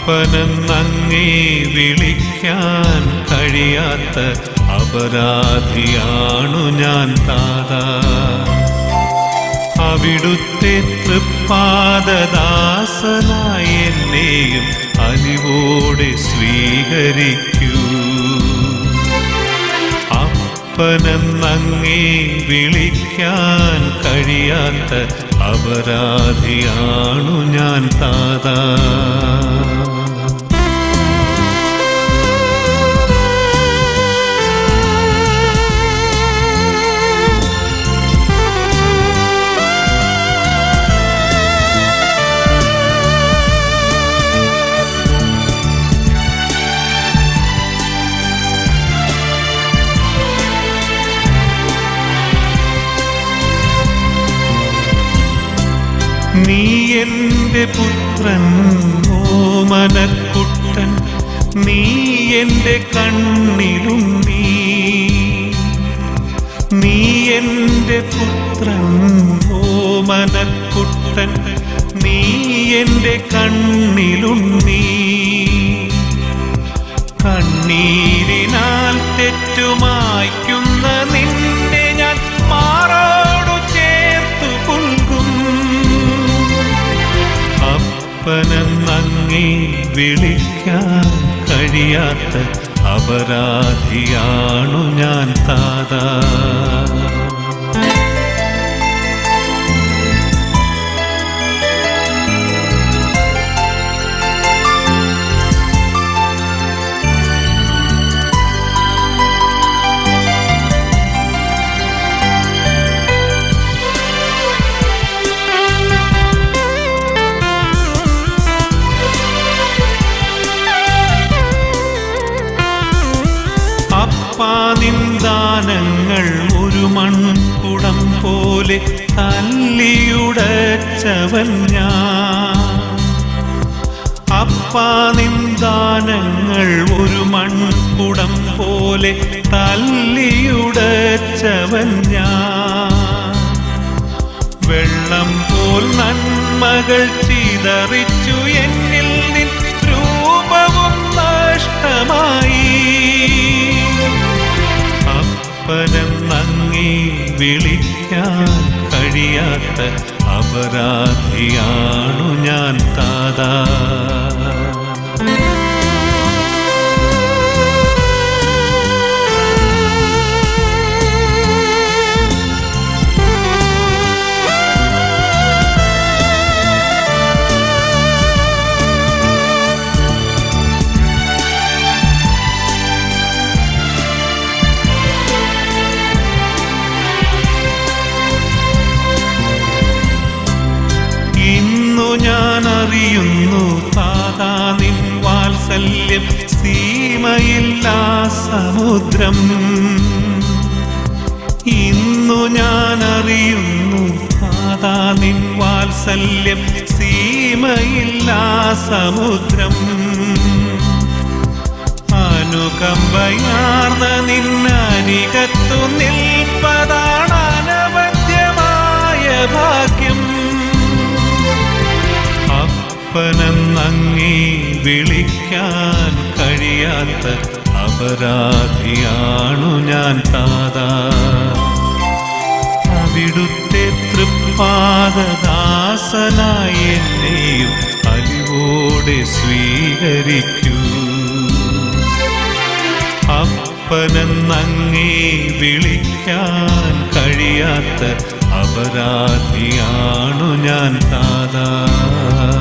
അപ്പനെന്നങ്ങേ വിളിക്കാൻ കഴിയാത്ത അപരാധിയാണു ഞാൻ താതാ അവിടുത്തെ തൃപ്പാദദാസനായി എന്നെയും അലിവോടെ സ്വീകരിക്കൂ അപ്പനെന്നങ്ങേ വിളിക്കാൻ കഴിയാത്ത അപരാധിയാണു ഞാൻ താതാ നീ എന്റെ പുത്രൻ ഓമനക്കുട്ടൻ നീ എന്റെ കണ്ണിലുണ്ണീ നീ എന്റെ പുത്രൻ ഓമനക്കുട്ടൻ നീ എന്റെ കണ്ണിലുണ്ണീ കണ്ണീരിനാൽ തെറ്റുമായ്ക്കുന്ന നിന്നെ ഞാൻ മാറോടു ചേർത്തു പുൽകും അപ്പനെന്നങ്ങേ വിളിക്കാൻ കഴിയാത്ത അപരാധിയാണു ഞാൻ താതാ അപ്പാനിന്ദാനങ്ങൾ ഒരു മൺകുടം പോലെ തല്ലിയുടച്ചവൻ ഞാൻ അപ്പാനിന്ദാനങ്ങൾ ഒരു മൺകുടം പോലെ തല്ലിയുടച്ചവൻ ഞാൻ വെള്ളം പോൽ നന്മകൾ ചിതറിച്ചു എന്നിൽ നിൻ രൂപവും നഷ്ടമായി അപ്പനെന്നങ്ങേ വിളിക്കാൻ കഴിയാത്ത അപരാധിയാണു ഞാൻ താതാ ഇന്നു ഞാൻ അറിയുന്നു താതാ നിൻ വാത്സല്യം സീമയില്ലാ സമുദ്രം ഇന്നു ഞാൻ അറിയുന്നു താതാ നിൻ വാത്സല്യം സീമയില്ലാ സമുദ്രം അനുകമ്പയാർന്ന നിന്നരികത്തു നിൽപ്പതാണ് അനവദ്യമായ ഭാഗ്യം അപ്പനെന്നങ്ങേ വിളിക്കാൻ കഴിയാത്ത അപരാധിയാണു ഞാൻ താതാ അവിടുത്തെ തൃപ്പാദദാസനായി എന്നെയും അലിവോടെ സ്വീകരിക്കൂ അപ്പനെന്നങ്ങേ വിളിക്കാൻ കഴിയാത്ത അപരാധിയാണു ഞാൻ താതാ